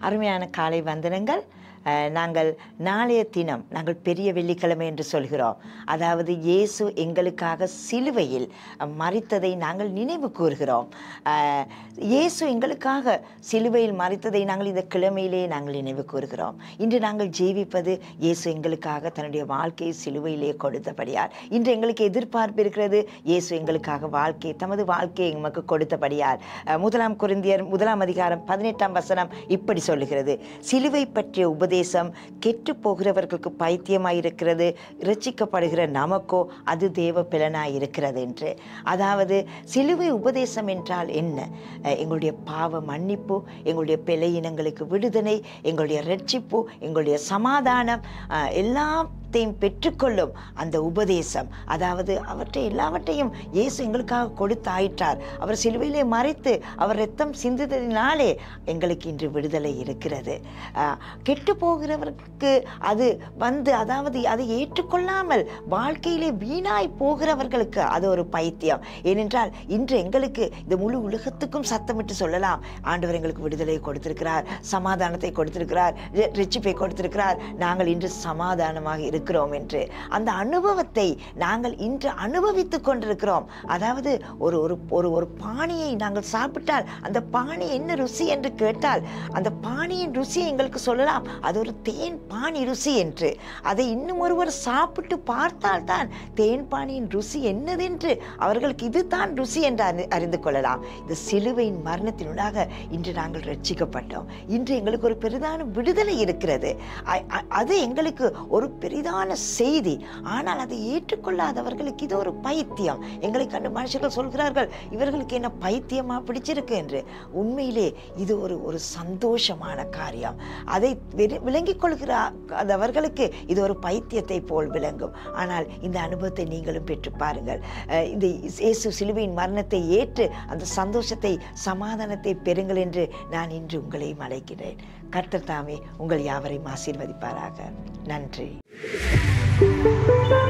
அருமையான காலை வந்தனங்கள் அஹ், நாங்கள் நாளைய தினம் நாங்கள் பெரிய வெள்ளிக்கிழமை என்று சொல்கிறோம் அதாவது இயேசு எங்களுக்காக சிலுவையில் அஹ், மரித்ததை நாங்கள் நினைவு கூறுகிறோம் அஹ், இயேசு எங்களுக்காக சிலுவையில் மரித்ததை நாங்கள் இந்த கிழமையிலே நாங்கள் நினைவு கூறுகிறோம் இன்று நாங்கள் ஜீவிப்பது இயேசு எங்களுக்காக தன்னுடைய வாழ்க்கையை சிலுவையிலே கொடுத்தபடியால் இன்று எங்களுக்கு எதிர்பார்ப்பு இருக்கிறது இயேசு எங்களுக்காக வாழ்க்கை தமது வாழ்க்கையை எமக்கு கொடுத்தபடியால் அஹ், முதலாம் குருந்தியர் முதலாம் அதிகாரம் பதினெட்டாம் வசனம் இப்படி சொல்லுகிறது சிலுவை பற்றிய உபதேசம் கெட்டு போகிறவர்களுக்கு பைத்தியமாயிருக்கிறது இரட்சிக்கப்படுகிற நமக்கோ அது தேவ பிலனாயிருக்கிறது என்று அதாவது சிலுவை உபதேசம் என்றால் என்ன அஹ், எங்களுடைய பாவ மன்னிப்பு எங்களுடைய பிழை இனங்களுக்கு விடுதலை எங்களுடைய ரட்சிப்பு எங்களுடைய சமாதானம் அஹ், எல்லாத்தையும் பெற்றுக்கொள்ளும் அந்த உபதேசம் அதாவது அவற்றை எல்லாவற்றையும் இயேசு எங்களுக்காக கொடுத்து ஆயிற்றார் அவர் சிலுவையிலே மறைத்து அவர் ரத்தம் சிந்துதலினாலே எங்களுக்கு இன்று விடுதலை இருக்கிறது அஹ், கெட்டு போகிறவருக்கு அது வந்து அதாவது அதை ஏற்றுக்கொள்ளாமல் வாழ்க்கையிலே வீணாய் போகிறவர்களுக்கு அது ஒரு பைத்தியம் ஏனென்றால் இன்று எங்களுக்கு இந்த முழு உலகத்துக்கும் சத்தமிட்டு சொல்லலாம் ஆண்டவர் எங்களுக்கு விடுதலை கொடுத்திருக்கிறார் சமாதானத்தை கொடுத்திருக்கிறார் ரி- ரிச்சிப்பை கொடுத்திருக்கிறார் நாங்கள் இன்று சமாதானமாக இருக்கிறோம் என்று அந்த அனுபவத்தை நாங்கள் இன்று அனுபவித்துக் கொண்டிருக்கிறோம் அதாவது ஒரு ஒரு ஒரு ஒரு பானியை நாங்கள் சாப்பிட்டால் அந்த பானி என்ன ருசி என்று கேட்டால் அந்த பானியின் ருசியை எங்களுக்கு சொல்லலாம் அது ஒரு தேன் பானி ருசி என்று அதை இன்னும் ஒருவர் சாப்பிட்டு பார்த்தால்தான் தேன் பானியின் ருசி என்னதென்று அவர்களுக்கு இதுதான் ருசி என்று அறி- அறிந்து கொள்ளலாம் இந்த சிலுவையின் மரணத்தினூடாக இன்று நாங்கள் ரட்சிக்கப்பட்டோம் இன்று எங்களுக்கு ஒரு பெரிதான விடுதலை இருக்கிறது அ- அ- அது எங்களுக்கு ஒரு பெரிதான செய்தி ஆனால் அதை ஏற்றுக்கொள்ளாதவர்களுக்கு இது ஒரு பைத்தியம் எங்களை கண்டு மனுஷர்கள் சொல்கிறார்கள் இவர்களுக்கு என்ன பைத்தியமா பிடிச்சிருக்கு என்று உண்மையிலே இது ஒரு ஒரு சந்தோஷமான காரியம் அதை வெறு- விளங்கிக் கொள்கிறவர்களுக்கு இது ஒரு பைத்தியத்தை போல் விளங்கும் ஆனால் இந்த அனுபவத்தை நீங்களும் பெற்று பாருங்கள் அஹ் இந்த இயேசு சிலுவையின் மரணத்தை ஏற்று அந்த சந்தோஷத்தை சமாதானத்தை பெறுங்கள் என்று நான் இன்று உங்களையும் அழைக்கிறேன் கர்த்தர் தாமே உங்கள் யாவரையும் ஆசீர்வதிப்பாராக நன்றி